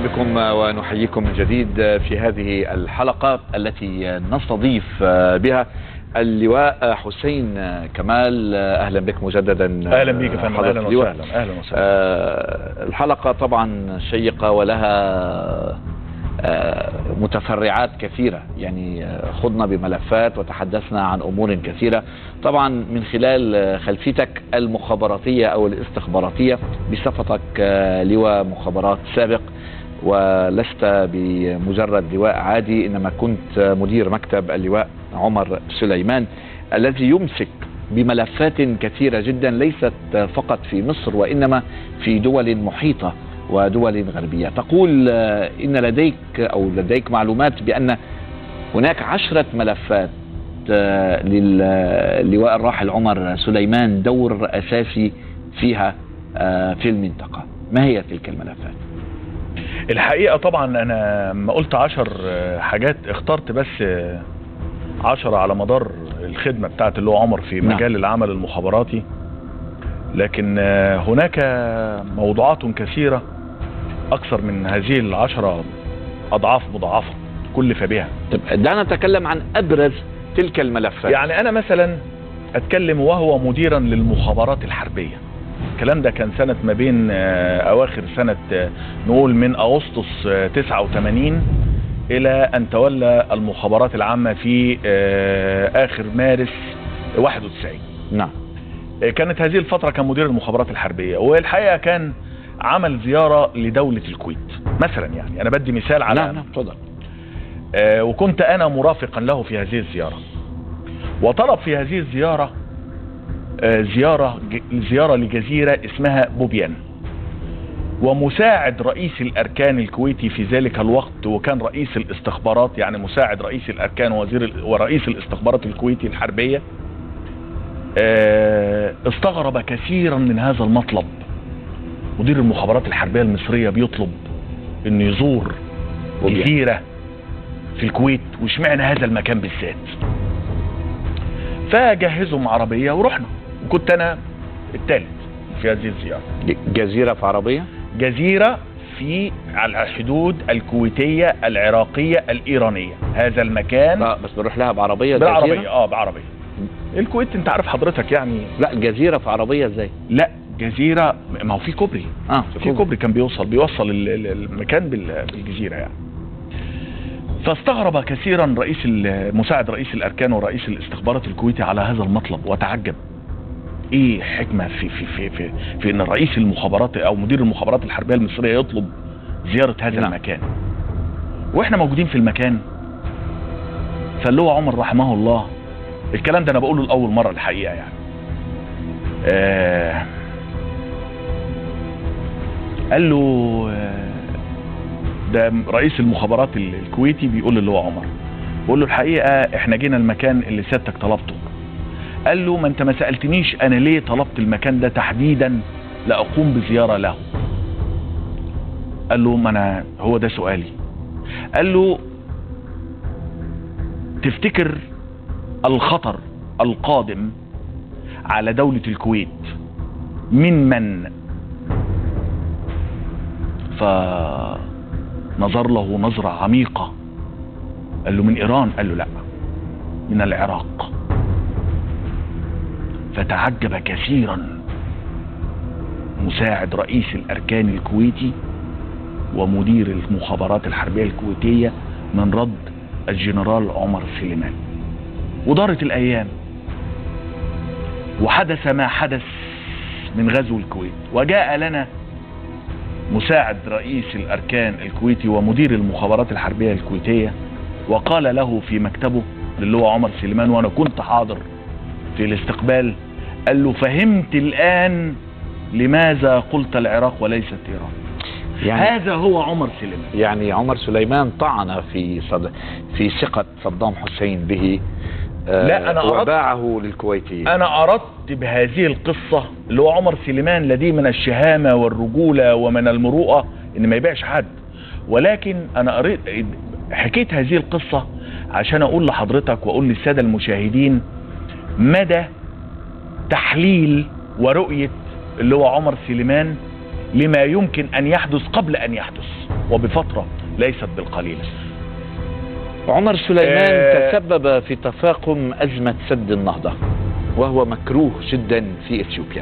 بكم ونحييكم من جديد في هذه الحلقة التي نستضيف بها اللواء حسين كمال اهلا بك مجددا اهلا بك يا فندم حضرة اهلا اللواء. وسهلا اهلا وسهلا آه، الحلقة طبعا شيقة ولها آه، متفرعات كثيرة يعني آه، خضنا بملفات وتحدثنا عن أمور كثيرة طبعا من خلال آه، خلفيتك المخابراتية أو الاستخباراتية بصفتك آه، لواء مخابرات سابق ولست بمجرد لواء عادي إنما كنت مدير مكتب اللواء عمر سليمان الذي يمسك بملفات كثيرة جدا ليست فقط في مصر وإنما في دول محيطة ودول غربية تقول آه، إن لديك أو لديك معلومات بأن هناك عشرة ملفات آه، للواء الراحل عمر سليمان دور أساسي فيها آه، في المنطقة ما هي تلك الملفات؟ الحقيقه طبعا انا ما قلت عشر آه، حاجات اخترت بس آه، عشرة على مدار الخدمه بتاعت اللي هو عمر في نعم. مجال العمل المخابراتي لكن آه، هناك موضوعات كثيره اكثر من هذه العشرة اضعاف مضاعفه كلف بها طب دعنا نتكلم عن أبرز تلك الملفات يعني انا مثلا اتكلم وهو مديرا للمخابرات الحربيه الكلام ده كان سنة ما بين آه، أواخر سنة آه، نقول من أغسطس آه، 89 إلى أن تولى المخابرات العامة في آه، آخر مارس 91 نعم آه، كانت هذه الفترة كان مدير المخابرات الحربية والحقيقة كان عمل زيارة لدولة الكويت مثلا يعني أنا بدي مثال على نعم نعم تفضل آه، وكنت انا مرافقا له في هذه الزيارة وطلب في هذه الزيارة آه، زيارة ج- زيارة لجزيرة اسمها بوبيان ومساعد رئيس الاركان الكويتي في ذلك الوقت وكان رئيس الاستخبارات يعني مساعد رئيس الاركان وزير ال- ورئيس الاستخبارات الكويتي الحربية آه، استغرب كثيرا من هذا المطلب مدير المخابرات الحربية المصرية بيطلب انه يزور بوبيان. جزيرة في الكويت واشمعنى هذا المكان بالذات فجهزهم عربية ورحنا وكنت انا الثالث في هذه الزيارة ج- جزيرة في عربية جزيرة في على الحدود الكويتية العراقية الإيرانية هذا المكان لا بس بنروح لها بعربية بالعربية جزيرة؟ اه بعربية الكويت انت عارف حضرتك يعني لا جزيرة في عربية ازاي؟ لا جزيرة ما هو في كوبري اه في كوبري كان بيوصل بيوصل ال- ال- المكان بال- بالجزيرة يعني فاستغرب كثيرا رئيس ال- مساعد رئيس الاركان ورئيس الاستخبارات الكويتي على هذا المطلب وتعجب ايه حكمة في في في في, في ان رئيس المخابرات او مدير المخابرات الحربية المصرية يطلب زيارة هذا نعم. المكان واحنا موجودين في المكان فاللي هو عمر رحمه الله الكلام ده انا بقوله لاول مرة الحقيقة يعني آه قال له آه، ده رئيس المخابرات ال- الكويتي بيقول اللي هو عمر بيقول له الحقيقه احنا جينا المكان اللي سيادتك طلبته قال له ما انت ما سالتنيش انا ليه طلبت المكان ده تحديدا لاقوم بزياره له قال له ما انا هو ده سؤالي قال له تفتكر الخطر القادم على دولة الكويت من من فنظر له نظرة عميقة قال له من إيران قال له لا من العراق فتعجب كثيرا مساعد رئيس الأركان الكويتي ومدير المخابرات الحربية الكويتية من رد الجنرال عمر سليمان ودارت الأيام وحدث ما حدث من غزو الكويت وجاء لنا مساعد رئيس الأركان الكويتي ومدير المخابرات الحربية الكويتية وقال له في مكتبه اللي هو عمر سليمان وأنا كنت حاضر في الاستقبال قال له فهمت الآن لماذا قلت العراق وليست إيران يعني هذا هو عمر سليمان يعني عمر سليمان طعن في صد... في ثقة صدام حسين به آه، لا، أنا أردت- وباعه للكويتيين انا اردت بهذه القصة اللي هو عمر سليمان لديه من الشهامة والرجولة ومن المروءة ان ما يبيعش حد ولكن انا قريت حكيت هذه القصة عشان اقول لحضرتك واقول للسادة المشاهدين مدى تحليل ورؤية اللي هو عمر سليمان لما يمكن ان يحدث قبل ان يحدث وبفترة ليست بالقليلة عمر سليمان آه. تسبب في تفاقم أزمة سد النهضة وهو مكروه جدا في إثيوبيا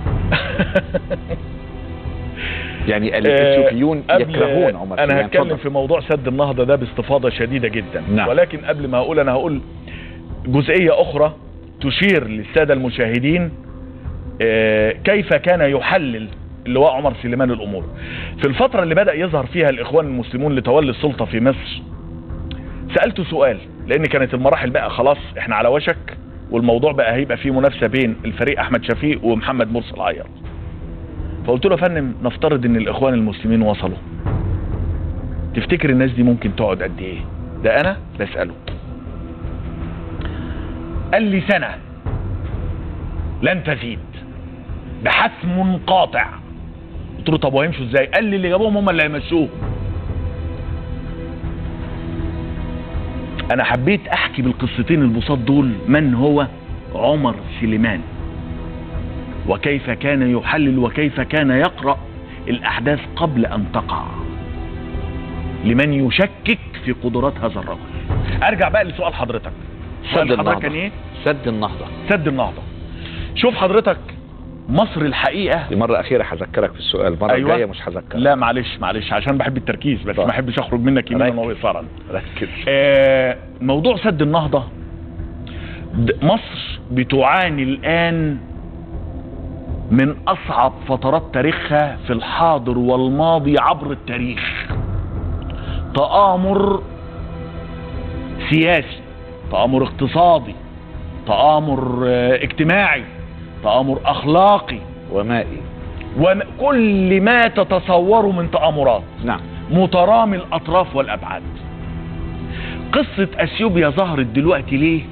يعني الإثيوبيون قبل- يكرهون عمر انا سليمان هتكلم اتفضل. في موضوع سد النهضة ده باستفاضة شديدة جدا نعم. ولكن قبل ما هقول انا هقول جزئية اخرى تشير للسادة المشاهدين آه، كيف كان يحلل اللواء عمر سليمان الامور في الفترة اللي بدأ يظهر فيها الاخوان المسلمون لتولي السلطة في مصر سألته سؤال لان كانت المراحل بقى خلاص احنا على وشك والموضوع بقى هيبقى فيه منافسة بين الفريق احمد شفيق ومحمد مرسي عيار فقلت له يا فندم نفترض ان الاخوان المسلمين وصلوا تفتكر الناس دي ممكن تقعد قد ايه ده انا بسأله قال لي سنة لن تزيد بحسم قاطع قلت له طب وهيمشوا ازاي قال لي اللي جابوهم هم اللي هيمشوهم انا حبيت احكي بالقصتين البساط دول من هو عمر سليمان وكيف كان يحلل وكيف كان يقرأ الأحداث قبل أن تقع لمن يشكك في قدرات هذا الرجل أرجع بقى لسؤال حضرتك سؤال سد حضرتك النهضة كان إيه؟ سد النهضة سد النهضة شوف حضرتك مصر الحقيقة دي مرة أخيرة هذكرك في السؤال المرة أيوة. الجاية مش هذكرك لا معلش معلش عشان بحب التركيز بس طيب. ما احبش اخرج منك يمينا ركز. ويسارا ركز آه، موضوع سد النهضة د- مصر بتعاني الآن من أصعب فترات تاريخها في الحاضر والماضي عبر التاريخ تآمر سياسي تآمر اقتصادي تآمر آه، اجتماعي تآمر أخلاقي ومائي وكل ما تتصوره من تآمرات نعم مترامي الاطراف والابعاد قصة اثيوبيا ظهرت دلوقتي ليه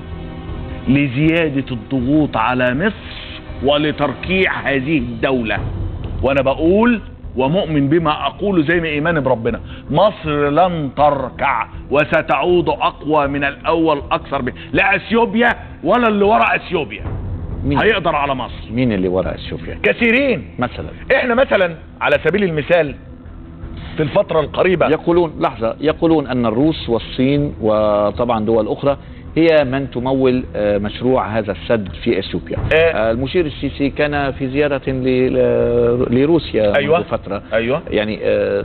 لزيادة الضغوط على مصر ولتركيع هذه الدولة وانا بقول ومؤمن بما اقوله زي ما ايماني بربنا مصر لن تركع وستعود اقوى من الاول اكثر به لا اثيوبيا ولا اللي ورا اثيوبيا مين هيقدر على مصر مين اللي وراء اثيوبيا كثيرين مثلا احنا مثلا على سبيل المثال في الفترة القريبة يقولون لحظة يقولون أن الروس والصين وطبعا دول أخرى هي من تمول آه، مشروع هذا السد في اثيوبيا آه. آه، المشير السيسي كان في زيارة ل- ل- لروسيا أيوة. منذ فترة ايوه يعني آه،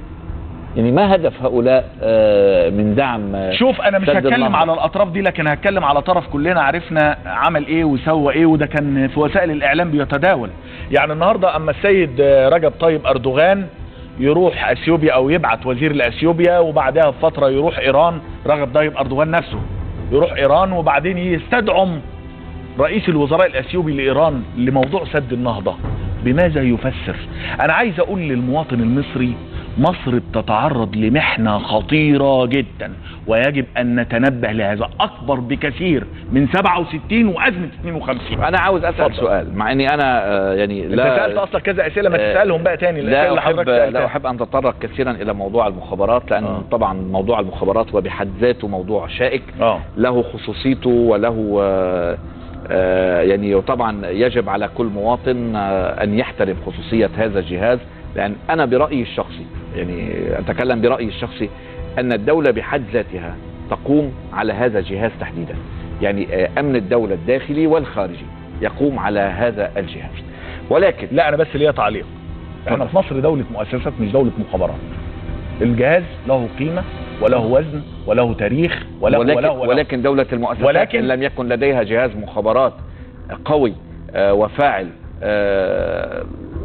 يعني ما هدف هؤلاء آه، من دعم آه، شوف انا مش سد هتكلم النهضة؟ على الاطراف دي لكن هتكلم على طرف كلنا عرفنا عمل ايه وسوى ايه وده كان في وسائل الاعلام بيتداول يعني النهارده اما السيد آه، رجب طيب اردوغان يروح اثيوبيا او يبعت وزير لاثيوبيا وبعدها بفتره يروح ايران رجب طيب اردوغان نفسه يروح ايران وبعدين يستدعم رئيس الوزراء الاثيوبي لايران لموضوع سد النهضه بماذا يفسر انا عايز اقول للمواطن المصري مصر بتتعرض لمحنه خطيره جدا ويجب ان نتنبه لهذا اكبر بكثير من 67 وازمه 52 أنا عاوز أسأل اتفضل. سؤال مع أني أنا آه، يعني انت لا سالت اصلا كذا اسئله ما آه، تسالهم بقى تاني الاسئله لا اللي أحب حضرتك لا سالتها أحب أن أتطرق كثيرا إلى موضوع المخابرات لأن آه. طبعا موضوع المخابرات هو بحد ذاته موضوع شائك اه له خصوصيته وله آه، آه، يعني طبعا يجب على كل مواطن آه، أن يحترم خصوصية هذا الجهاز لأن أنا برأيي الشخصي يعني أتكلم برأيي الشخصي أن الدولة بحد ذاتها تقوم على هذا الجهاز تحديدا يعني آه، أمن الدولة الداخلي والخارجي يقوم على هذا الجهاز ولكن لا انا بس ليا تعليق احنا اتفضل. في مصر دوله مؤسسات مش دوله مخابرات الجهاز له قيمه وله وزن وله تاريخ وله ولكن, وله, وله ولكن دولة المؤسسات ولكن- إن لم يكن لديها جهاز مخابرات قوي آه، وفاعل آه،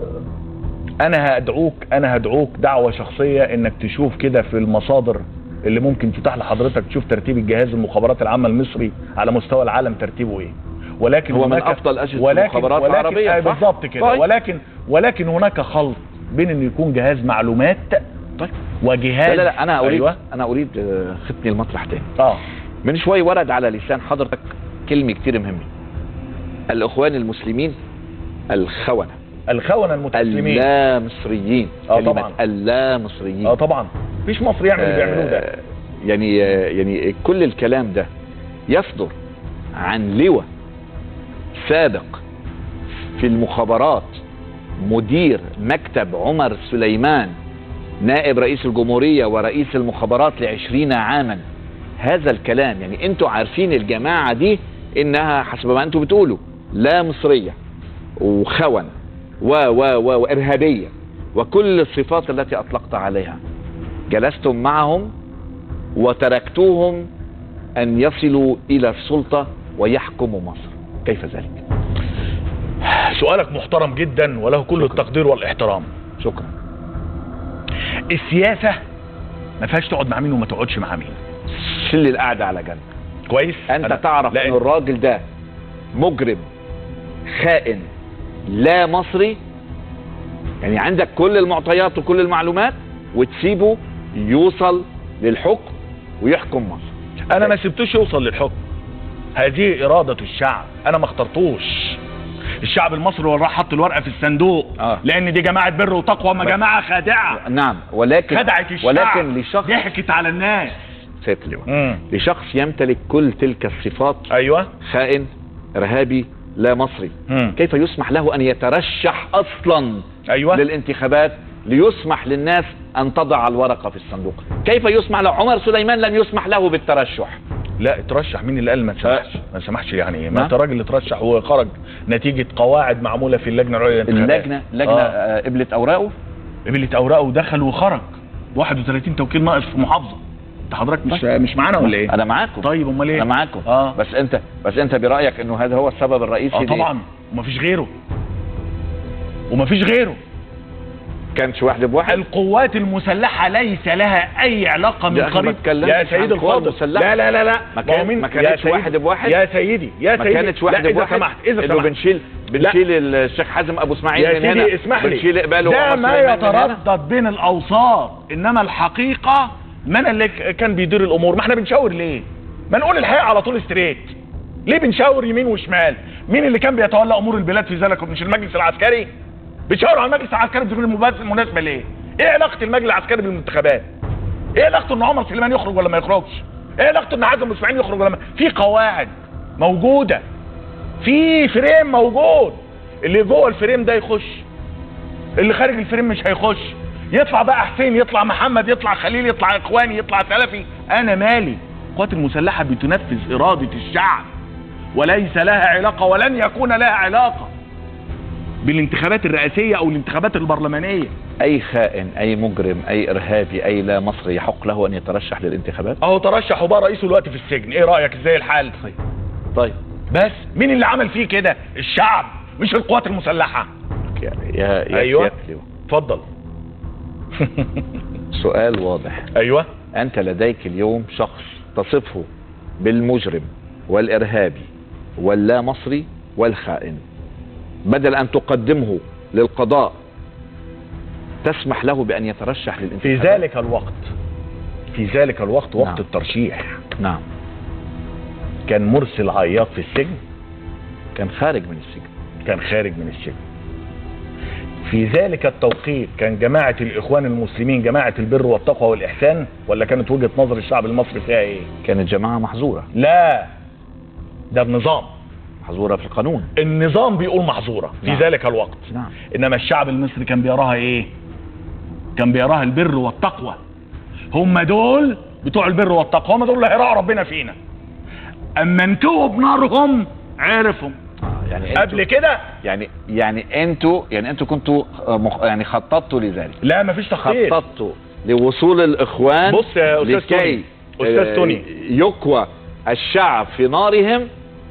انا هدعوك انا هدعوك دعوه شخصيه انك تشوف كده في المصادر اللي ممكن تتاح لحضرتك تشوف ترتيب الجهاز المخابرات العامه المصري على مستوى العالم ترتيبه ايه ولكن هو من هناك أفضل أجهزة ولكن المخابرات ولكن العربية، آه صح؟ بالظبط كده طيب. ولكن ولكن هناك خلط بين انه يكون جهاز معلومات طيب وجهاز لا لا لا أنا أريد ايوه أنا أريد آه، ختني المطرح تاني اه من شوي ورد على لسان حضرتك كلمة كتير مهمة الإخوان المسلمين الخونة الخونه المتسلمين اللا مصريين آه كلمة طبعا. اللا مصريين اه طبعا مفيش مصري يعمل اللي بيعملوه ده آه، يعني آه، يعني كل الكلام ده يصدر عن لواء سابق في المخابرات مدير مكتب عمر سليمان نائب رئيس الجمهورية ورئيس المخابرات لعشرين عاما هذا الكلام يعني انتوا عارفين الجماعة دي انها حسب ما انتوا بتقولوا لا مصرية وخون و و و وارهابية وكل الصفات التي اطلقت عليها جلستم معهم وتركتوهم ان يصلوا الى السلطة ويحكموا مصر كيف ذلك سؤالك محترم جدا وله كل التقدير والاحترام شكرا السياسة ما فيهاش تقعد مع مين وما تقعدش مع مين شل القعدة على جنب كويس انت أنا- تعرف لا ان الراجل ده مجرم خائن لا مصري يعني عندك كل المعطيات وكل المعلومات وتسيبه يوصل للحكم ويحكم مصر انا ما سبتوش يوصل للحكم هذه ارادة الشعب انا ما اخترتوش الشعب المصري هو اللي راح حط الورقه في الصندوق آه. لان دي جماعه بر وتقوى ما بس- جماعه خادعه نعم ولكن خدعت الشعب ولكن لشخص ضحكت على الناس سيد لواء مم. لشخص يمتلك كل تلك الصفات ايوه خائن ارهابي لا مصري مم. كيف يسمح له ان يترشح اصلا ايوه للانتخابات ليسمح للناس ان تضع الورقه في الصندوق كيف يسمح له عمر سليمان لم يسمح له بالترشح لا اترشح مين اللي قال ما تسمحش ما سمحش يعني ايه ما نعم. انت راجل اترشح وخرج نتيجه قواعد معموله في اللجنه العليا للانتخابات. اللجنه لجنه آه. آه. قبلت اوراقه قبلت اوراقه ودخل وخرج 31 توكيل ناقص في محافظه انت حضرتك مش مش معانا ولا ايه انا معاكم طيب امال ايه انا معاكم اه بس انت بس انت برايك انه هذا هو السبب الرئيسي اه ليه؟ طبعا ومفيش غيره ومفيش غيره كانش واحد بواحد القوات المسلحة ليس لها أي علاقة من يا أخي ما قريب اتكلمتش يا عن سيدي قوات الفاضل مسلحة. لا لا لا لا ما كان- هو مين- ما يا كانتش سيدي- واحد بواحد؟ يا سيدي يا ما سيدي كانتش واحد لا إذا بواحد سمحت إذا انه سمحت بنشيل بنشيل الشيخ حازم ابو اسماعيل يا من هنا سيدي اسمح لي بنشيل اقباله ده وعمر ما سليمان من هنا. يتردد بين الأوساط إنما الحقيقة من اللي ك- كان بيدير الأمور ما احنا بنشاور ليه ما نقول الحقيقة على طول ستريت ليه بنشاور يمين وشمال مين اللي كان بيتولى أمور البلاد في ذلك مش المجلس العسكري بتشاور على المجلس العسكري بتقول المناسبة ليه ايه علاقة المجلس العسكري بالانتخابات ايه علاقته ان عمر سليمان يخرج ولا ما يخرجش ايه علاقته ان حازم اسماعيل يخرج ولا ما في قواعد موجوده في فريم موجود اللي جوه الفريم ده يخش اللي خارج الفريم مش هيخش يطلع بقى حسين يطلع محمد يطلع خليل يطلع اخواني يطلع سلفي انا مالي القوات المسلحه بتنفذ اراده الشعب وليس لها علاقه ولن يكون لها علاقه بالانتخابات الرئاسيه او الانتخابات البرلمانيه اي خائن اي مجرم اي ارهابي اي لا مصري يحق له ان يترشح للانتخابات اهو ترشح وبقى رئيسه دلوقتي في السجن ايه رايك ازاي الحال طيب طيب بس مين اللي عمل فيه كده الشعب مش القوات المسلحه يا يا يا أيوة. سيادة اللواء. اتفضل سؤال واضح ايوه انت لديك اليوم شخص تصفه بالمجرم والارهابي واللا مصري والخائن بدل ان تقدمه للقضاء تسمح له بان يترشح في للانتخابات ذلك الوقت في ذلك الوقت وقت نعم. الترشيح نعم كان مرسل عياط في السجن كان خارج من السجن كان خارج من السجن في ذلك التوقيت كان جماعة الإخوان المسلمين جماعة البر والتقوى والإحسان ولا كانت وجهة نظر الشعب المصري فيها إيه؟ كانت جماعة محظورة لا ده النظام محظورة في القانون النظام بيقول محظورة في نعم. ذلك الوقت نعم انما الشعب المصري كان بيراها ايه كان بيراها البر والتقوى هم دول بتوع البر والتقوى هم دول اللي هيراعوا ربنا فينا اما انتوا بنارهم عرفهم آه، يعني انتوا قبل كده يعني يعني انتوا يعني انتوا كنتوا آه، مخ- يعني خططتوا لذلك لا مفيش تخطيط خططتوا لوصول الاخوان بص يا أستاذ لكي توني. أستاذ آه، توني. يكوى الشعب في نارهم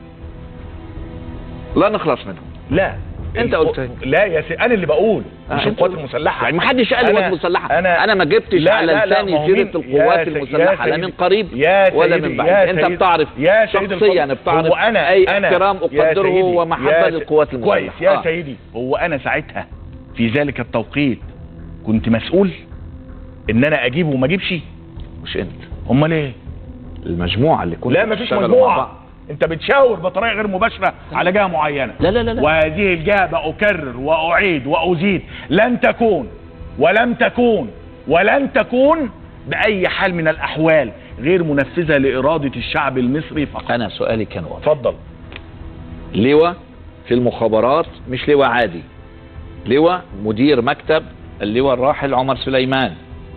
لا نخلص منهم لا انت الق- قلت ايه؟ لا يا سي انا اللي بقول آه، مش انت القوات قلت. المسلحه يعني ما حدش قال أنا- القوات المسلحه انا انا ما جبتش لا، على لا، لا، لساني ما هو سيره مين- القوات يا سي- المسلحه يا لا من سيدي- قريب يا ولا سيدي- من يا بعيد انت سيدي- بتعرف يا سيدي شخصيا الفضل. بتعرف هو أنا اي أنا احترام يا اقدره سيدي- ومحبه يا س- للقوات المسلحه كويس يا آه. سيدي هو انا ساعتها في ذلك التوقيت كنت مسؤول ان انا اجيبه وما اجيبش مش انت امال ايه المجموعه اللي كنت لا مفيش مجموعه انت بتشاور بطريقه غير مباشره على جهه معينه لا لا لا, لا. وهذه الجهه بأكرر وأعيد وأزيد لن تكون ولم تكون ولن تكون بأي حال من الأحوال غير منفذة لإرادة الشعب المصري فقط انا سؤالي كان واضح اتفضل لواء في المخابرات مش لواء عادي لواء مدير مكتب اللواء الراحل عمر سليمان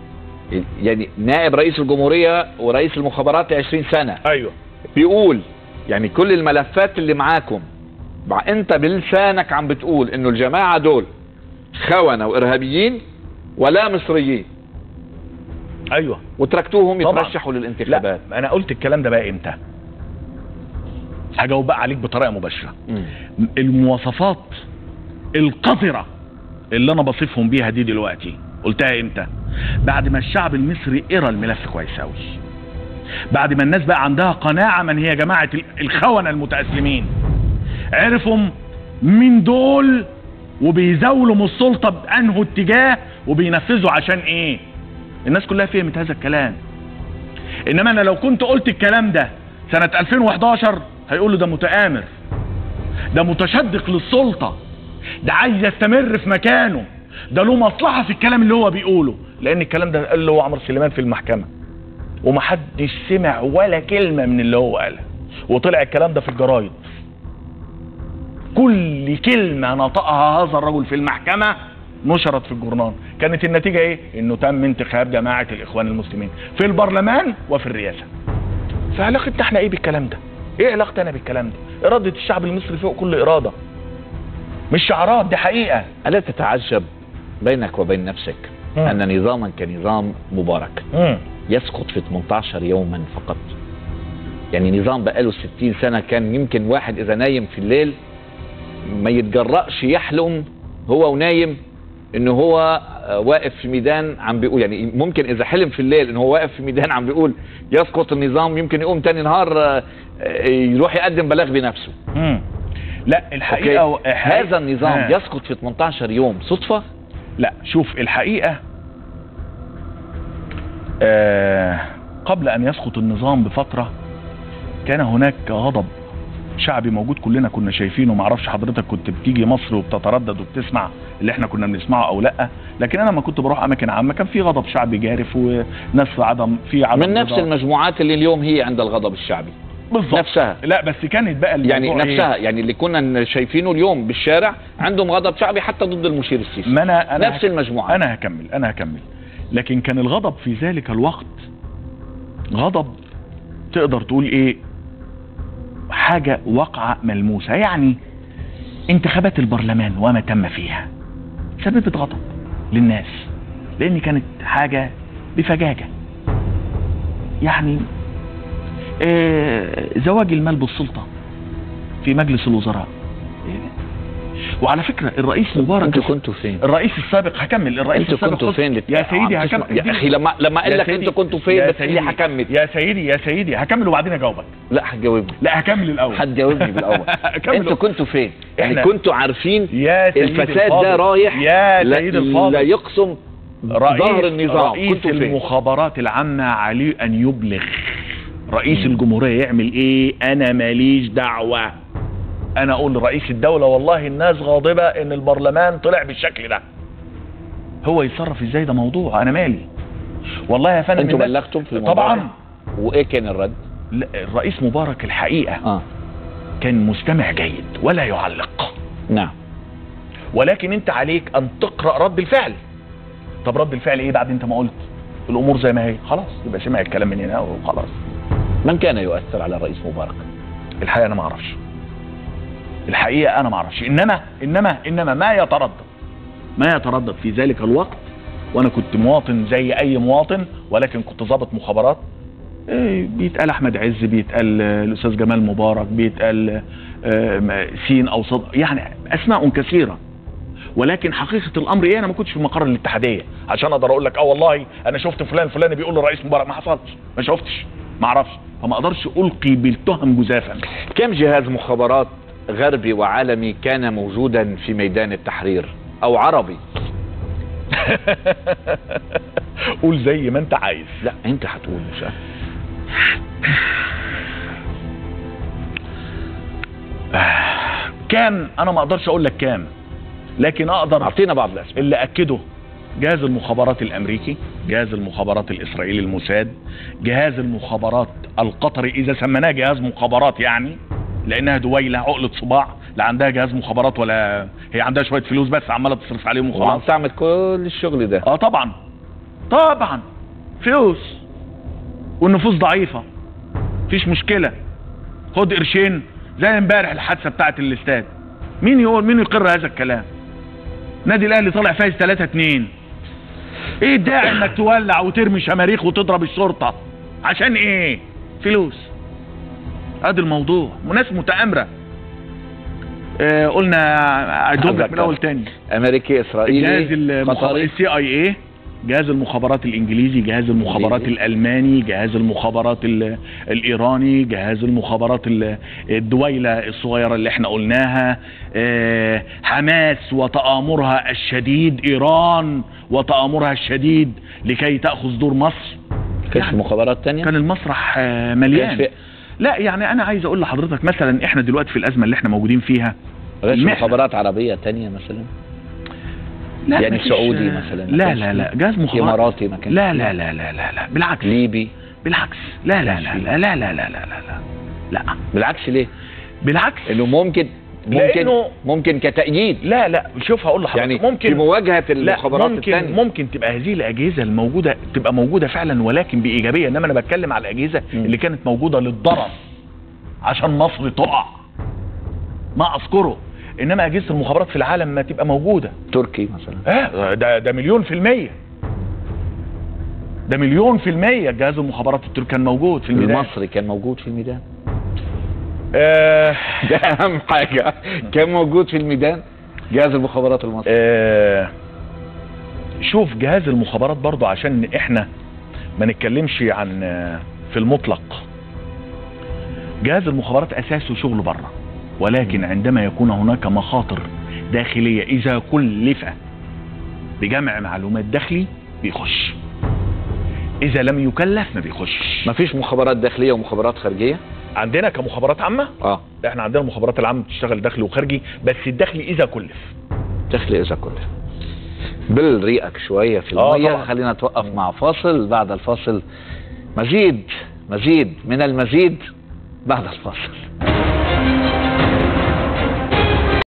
يعني نائب رئيس الجمهوريه ورئيس المخابرات 20 سنه ايوه بيقول يعني كل الملفات اللي معاكم مع انت بلسانك عم بتقول انه الجماعه دول خونه وارهابيين ولا مصريين ايوه وتركتوهم طبعاً. يترشحوا للانتخابات لا انا قلت الكلام ده بقى امتى هجاوب بقى عليك بطريقه مباشره مم. المواصفات القذره اللي انا بصفهم بيها دي دلوقتي قلتها امتى بعد ما الشعب المصري قرا الملف كويس قوي بعد ما الناس بقى عندها قناعه من هي جماعه ال- الخونه المتاسلمين عرفوا مين دول وبيزاولوا من السلطه بانه اتجاه وبينفذوا عشان ايه الناس كلها فهمت هذا الكلام انما انا لو كنت قلت الكلام ده سنة 2011 هيقولوا ده متآمر ده متشدق للسلطة ده عايز يستمر في مكانه ده له مصلحة في الكلام اللي هو بيقوله لان الكلام ده قال له عمرو سليمان في المحكمة ومحدش سمع ولا كلمة من اللي هو قالها وطلع الكلام ده في الجرايد كل كلمة نطقها هذا الرجل في المحكمة نشرت في الجورنال كانت النتيجة ايه انه تم انتخاب جماعة الاخوان المسلمين في البرلمان وفي الرئاسة فعلاقتنا احنا ايه بالكلام ده ايه علاقتي انا بالكلام ده ارادة الشعب المصري فوق كل ارادة مش شعارات دي حقيقة الا تتعجب بينك وبين نفسك مم. ان نظاما كنظام مبارك مم. يسقط في 18 يوما فقط يعني نظام بقاله 60 سنة كان يمكن واحد إذا نايم في الليل ما يتجرأش يحلم هو ونايم إنه هو آه، واقف في ميدان عم بيقول يعني ممكن إذا حلم في الليل إنه هو واقف في ميدان عم بيقول يسقط النظام يمكن يقوم تاني نهار آه، آه، يروح يقدم بلاغ بنفسه مم. لا الحقيقة أوكي. هذا النظام آه. يسقط في 18 يوم صدفة لا شوف الحقيقة آه قبل أن يسقط النظام بفترة كان هناك غضب شعبي موجود كلنا كنا شايفينه معرفش حضرتك كنت بتيجي مصر وبتتردد وبتسمع اللي احنا كنا بنسمعه او لا لكن انا لما كنت بروح اماكن عامه كان في غضب شعبي جارف وناس في عدم في عدم من نفس رضا. المجموعات اللي اليوم هي عند الغضب الشعبي بالظبط نفسها. لا بس كانت بقى يعني الموضوع إيه؟ نفسها يعني اللي كنا شايفينه اليوم بالشارع عندهم غضب شعبي حتى ضد المشير السيسي ما انا انا نفس المجموعة انا هكمل انا هكمل لكن كان الغضب في ذلك الوقت غضب تقدر تقول ايه حاجة واقعة ملموسة يعني انتخابات البرلمان وما تم فيها سببت غضب للناس لان كانت حاجة بفجاجة يعني آه زواج المال بالسلطة في مجلس الوزراء وعلى فكرة الرئيس مبارك انتوا كنتوا فين؟ الرئيس السابق هكمل الرئيس انتوا السابق كنتوا خد- فين؟ يا سيدي عم هكمل تسمع- يا اخي لما لما قال يا لك سيدي- انتوا كنتوا فين يا بس لي سيدي- حكمل يا سيدي يا سيدي هكمل وبعدين اجاوبك لا هتجاوبني لا هكمل الاول هتجاوبني بالاول هكمل انتوا كنتوا فين؟ يعني إحنا- كنتوا عارفين يا سيدي الفساد الفاضل. ده رايح يا لا- سيدي الفاضل لا يقسم ظهر النظام رئيس كنتوا فين؟ المخابرات العامة عليه ان يبلغ رئيس الجمهورية يعمل ايه انا ماليش دعوة انا اقول لرئيس الدولة والله الناس غاضبة ان البرلمان طلع بالشكل ده هو يتصرف ازاي ده موضوع انا مالي والله يا فندم انتوا الناس- بلغتم في الموضوع طبعا ده؟ وايه كان الرد؟ لا، الرئيس مبارك الحقيقة اه كان مستمع جيد ولا يعلق نعم ولكن انت عليك ان تقرأ رد الفعل طب رد الفعل ايه بعد انت ما قلت الامور زي ما هي خلاص يبقى سمع الكلام من هنا وخلاص من كان يؤثر على الرئيس مبارك؟ الحقيقة انا ما اعرفش الحقيقة انا ما اعرفش انما انما انما ما يتردد ما يتردد في ذلك الوقت وانا كنت مواطن زي اي مواطن ولكن كنت ضابط مخابرات إيه، بيتقال احمد عز بيتقال آه، الاستاذ جمال مبارك بيتقال آه، م- سين او صد يعني اسماء كثيره ولكن حقيقه الامر ايه انا ما كنتش في المقر الاتحاديه عشان اقدر اقول لك اه والله انا شفت فلان فلان بيقول للرئيس مبارك ما حصلش ما شفتش ما اعرفش فما اقدرش القي بالتهم جزافا كم جهاز مخابرات غربي وعالمي كان موجودا في ميدان التحرير او عربي؟ قول زي ما انت عايز لا انت هتقول مش أنا. كام انا ما اقدرش اقول لك كام لكن اقدر اعطينا بعض الاسماء اللي اكده جهاز المخابرات الامريكي جهاز المخابرات الاسرائيلي الموساد جهاز المخابرات القطري اذا سميناه جهاز مخابرات يعني لانها دويله عقله صباع لا عندها جهاز مخابرات ولا هي عندها شويه فلوس بس عماله تصرف عليهم وعم وخلاص تعمل كل الشغل ده اه طبعا طبعا فلوس والنفوس ضعيفة مفيش مشكلة خد قرشين زي امبارح الحادثة بتاعت الاستاد مين يقول مين يقر هذا الكلام نادي الاهلي طالع فايز 3 2 ايه الداعي انك تولع وترمي شماريخ وتضرب الشرطة عشان ايه فلوس ادي الموضوع وناس متآمرة آه قلنا اعيدهم لك من الاول تاني امريكي جهاز اسرائيلي المخابرات قطري السي اي اي جهاز المخابرات الانجليزي جهاز المخابرات إنجليزي. الالماني جهاز المخابرات ال- الايراني جهاز المخابرات ال- الدويله الصغيره اللي احنا قلناها آه، حماس وتآمرها الشديد ايران وتآمرها الشديد لكي تأخذ دور مصر كانش في مخابرات تانية كان المسرح آه، كانش مليان في لا يعني انا عايز اقول لحضرتك مثلا احنا دلوقتي في الازمه اللي احنا موجودين فيها كانش المحنة. مخابرات عربية تانية مثلا لا يعني مفيش- سعودي مثلا ما لا كانش لا فيه. لا جهاز مخابرات اماراتي ما كانش لا فيه. لا لا لا لا لا بالعكس ليبي بالعكس لا لا كانش لا فيه. لا لا لا لا لا لا لا لا بالعكس ليه بالعكس انه ممكن ممكن لأنه- ممكن كتأييد لا لا شوف هقول لحضرتك يعني ممكن في مواجهة لا المخابرات ممكن التانية ممكن تبقى هذه الاجهزه الموجوده تبقى موجوده فعلا ولكن بايجابيه انما انا بتكلم على الاجهزه مم. اللي كانت موجوده للضرر عشان مصر تقع ما اذكره انما اجهزه المخابرات في العالم ما تبقى موجوده تركي مثلا اه ده ده مليون في المية ده مليون في المية جهاز المخابرات التركي كان موجود في الميدان المصري كان موجود في الميدان آه ده اهم حاجة كان موجود في الميدان جهاز المخابرات المصري آه شوف جهاز المخابرات برضو عشان احنا ما نتكلمش عن آه، في المطلق جهاز المخابرات اساسه شغل بره ولكن عندما يكون هناك مخاطر داخلية اذا كلف بجمع معلومات داخلي بيخش اذا لم يكلف ما بيخش مفيش مخابرات داخلية ومخابرات خارجية عندنا كمخابرات عامة اه احنا عندنا المخابرات العامة بتشتغل داخلي وخارجي بس الداخلي اذا كلف داخلي اذا كنت بالريقك شوية في آه المية طبعا. خلينا نتوقف مع فاصل بعد الفاصل مزيد مزيد من المزيد بعد الفاصل